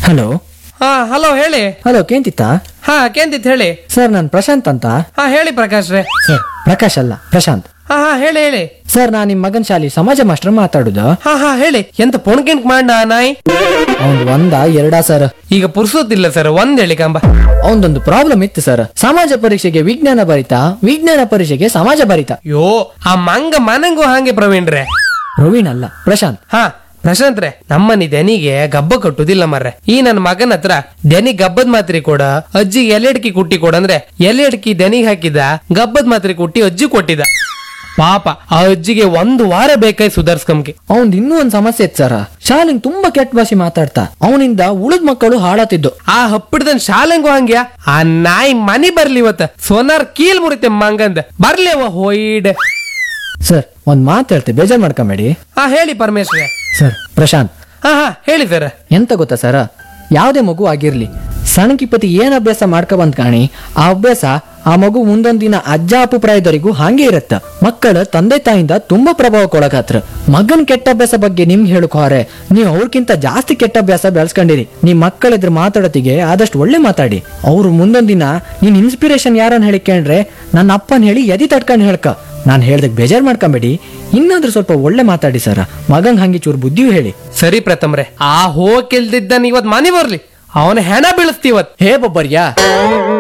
hello ಹಾ hello ಹೇಳಿ hello ಕೇಂತಿತ್ತ ಹಾ ಕೇಂದಿತ್ ಹೇಳಿ ಸರ್ ನಾನು ಪ್ರಶಾಂತ್ ಅಂತ ಹಾ ಹೇಳಿ ಪ್ರಕಾಶ್ ರೇ ಸರ್ ಪ್ರಕಾಶ್ ಅಲ್ಲ ಪ್ರಶಾಂತ್ ಹಾ ಹಾ ಹೇಳಿ ಹೇಳಿ ಸರ್ ನಾನು ನಿಮ್ಮ ಮಗನ ಶಾಲೆ ಸಮಾಜ ಮಾಸ್ಟರ್ ಮಾತಾಡುದು ಹಾ ಹಾ ಹೇಳಿ ಎಂತ ಪೊಣ್ಕಿಂಟ್ ಮಾಡ ನಾಯಿ ಅವ್ನ್ ಒಂದ ಎರಡಾ ಸರ್ ಈಗ ಪುರ್ಸೋತಿಲ್ಲ ಸರ್ ಒಂದ್ ಹೇಳಿ ಕಂಬ ಅವನದೊಂದು ಪ್ರಾಬ್ಲಮ್ ಇತ್ತು ಸರ್ ಸಮಾಜ ಪರೀಕ್ಷೆಗೆ ವಿಜ್ಞಾನ ಬರಿತ ವಿಜ್ಞಾನ ಪರೀಕ್ಷೆಗೆ ಸಮಾಜ ಬರಿತ ಯೋ ಆ ಮಂಗ ಮನಂಗೂ ಹಾಗೆ ಪ್ರವೀಣ್ ರೇ ಪ್ರವೀಣ್ ಅಲ್ಲ ಪ್ರಶಾಂತ್ ಹಾ ಪ್ರಶಾಂತ್ ರೇ ನಮ್ಮನಿ ದನಿಗೆ ಗಬ್ಬ ಕಟ್ಟುದಿಲ್ಲ ಮರ್ರೆ ಈ ನನ್ನ ಮಗನ ಹತ್ರ ದನಿ ಗಬ್ಬದ್ ಮಾತ್ರೆ ಕೊಡ ಅಜ್ಜಿ ಎಲೆಡ್ಕಿ ಕುಟ್ಟಿ ಕೊಡ ಅಂದ್ರೆ ಎಲೆಡ್ಕಿ ದನಿಗೆ ಹಾಕಿದ ಗಬ್ಬದ್ ಮಾತ್ರೆ ಕುಟ್ಟಿ ಅಜ್ಜಿ ಕೊಟ್ಟಿದ ಪಾಪ ಆ ಅಜ್ಜಿಗೆ ಒಂದು ವಾರ ಬೇಕಾಯ್ ಸುಧಾರ್ಸ್ಕಂಗೆ ಅವನ್ ಇನ್ನೂ ಒಂದ್ ಸಮಸ್ಯೆ ಇತ್ತು ಸರ್ ಶಾಲೆಂಗ್ ತುಂಬಾ ಕೆಟ್ಟ ಭಾಷೆ ಮಾತಾಡ್ತಾ ಅವನಿಂದ ಉಳಿದ ಮಕ್ಕಳು ಹಾಳಾತಿದ್ದು ಆ ಹಪ್ಪಿಡ್ದನ್ ಶಾಲೆಂಗು ಹಂಗ್ಯಾ ಆ ನಾಯಿ ಮನಿ ಬರ್ಲಿ ಇವತ್ತ ಸೋನಾರ್ ಕೀಲ್ ಮುರಿತೆ ಮಂಗಂದ ಬರ್ಲಿ ಅವ ಹೋಯ್ಡ್ ಸರ್ ಒಂದ್ ಮಾತು ಹೇಳ್ತೆ ಬೇಜಾರ್ ಮಾಡ್ಕೊಂಬೇಡಿ ಹಾ ಹೇಳಿ ಪರಮೇಶ್ವರ ಸರ್ ಪ್ರಶಾಂತ್ ಹಾ ಹಾ ಹೇಳಿ ಸರ್ ಎಂತ ಗೊತ್ತಾ ಸರ ಯಾವುದೇ ಮಗು ಆಗಿರ್ಲಿ ಸಣ್ಣಕಿಪತಿ ಏನ್ ಅಭ್ಯಾಸ ಮಾಡ್ಕೊ ಬಂದ್ ಕಾಣಿ ಆ ಅಭ್ಯಾಸ ಆ ಮಗು ಮುಂದೊಂದ್ ದಿನ ಅಜ್ಜ ಅಪ್ಪು ಪ್ರಾಯದವರೆಗೂ ಹಾಗೆ ಇರತ್ತ ಮಕ್ಕಳ ತಂದೆ ತಾಯಿಂದ ತುಂಬಾ ಪ್ರಭಾವಕ್ಕೊಳಗಾತ್ರ ಮಗನ್ ಕೆಟ್ಟ ಅಭ್ಯಾಸ ಬಗ್ಗೆ ನಿಮ್ಗೆ ಹೇಳಕ್ ಹೋರೆ ನೀವು ಅವ್ರಕ್ಕಿಂತ ಜಾಸ್ತಿ ಕೆಟ್ಟ ಅಭ್ಯಾಸ ಬೆಳೆಸ್ಕೊಂಡಿರಿ ನಿಮ್ ಮಕ್ಕಳ ಎದುರು ಮಾತಾಡೋತಿಗೆ ಆದಷ್ಟು ಒಳ್ಳೆ ಮಾತಾಡಿ ಅವ್ರು ಮುಂದೊಂದ್ ದಿನ ನೀನ್ ಇನ್ಸ್ಪಿರೇಷನ್ ಯಾರನ್ನ ಹೇಳಿಕೊಂಡ್ರೆ ನನ್ನ ಅಪ್ಪನ್ ಹೇಳಿ ಎದಿ ತಡ್ಕೊಂಡ್ ಹೇಳ್ಕ ನಾನ್ ಹೇಳ್ದಕ್ ಬೇಜಾರ್ ಮಾಡ್ಕೊಂಬೇಡಿ ಇನ್ನಾದ್ರೂ ಸ್ವಲ್ಪ ಒಳ್ಳೆ ಮಾತಾಡಿ ಸರ ಮಗಂಗ್ ಹಂಗೆ ಚೂರು ಬುದ್ಧಿಯೂ ಹೇಳಿ ಸರಿ ಪ್ರಥಮ್ರೆ ಆ ಹೋಗಿಲ್ದಿದ್ದನ್ ಇವತ್ ಮನಿ ಬರ್ಲಿ ಅವನ ಹೆಣ ಬೀಳಿಸ್ತೀವತ್ ಹೇ ಬೊಬ್ಬರ್ಯಾ